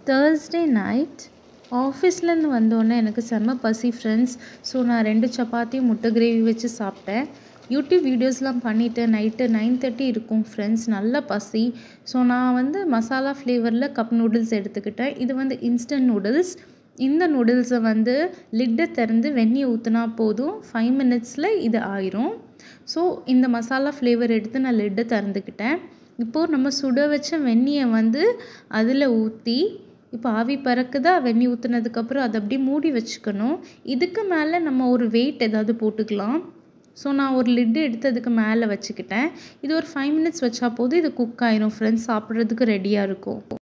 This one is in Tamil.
தேர்ஸ்டே நைட் ஆஃபீஸ்லேருந்து வந்தோடனே எனக்கு செம்ம பசி ஃப்ரெண்ட்ஸ் ஸோ நான் ரெண்டு சப்பாத்தியும் முட்டை கிரேவி வச்சு சாப்பிட்டேன் யூடியூப் வீடியோஸ்லாம் பண்ணிவிட்டு நைட்டு நைன் தேர்ட்டி இருக்கும் ஃப்ரெண்ட்ஸ் நல்ல பசி ஸோ நான் வந்து மசாலா ஃப்ளேவரில் கப் நூடுல்ஸ் எடுத்துக்கிட்டேன் இது வந்து இன்ஸ்டன்ட் நூடுல்ஸ் இந்த நூடுல்ஸை வந்து லிட்டை திறந்து வெந்நீர் ஊற்றினா போதும் ஃபைவ் மினிட்ஸில் இது ஆயிரும் ஸோ இந்த மசாலா ஃப்ளேவர் எடுத்து நான் லிட்டை திறந்துக்கிட்டேன் இப்போது நம்ம சுட வச்ச வெந்நியை வந்து அதில் ஊற்றி இப்போ ஆவி பறக்குதா வெந்நி ஊற்றுனதுக்கப்புறம் அதை அப்படியே மூடி வச்சுக்கணும் இதுக்கு மேலே நம்ம ஒரு வெயிட் ஏதாவது போட்டுக்கலாம் ஸோ நான் ஒரு லிட்டு எடுத்து அதுக்கு மேலே வச்சுக்கிட்டேன் இது ஒரு ஃபைவ் மினிட்ஸ் வச்சா போதும் இது குக் ஆயிரும் ஃப்ரெண்ட்ஸ் சாப்பிட்றதுக்கு ரெடியாக இருக்கும்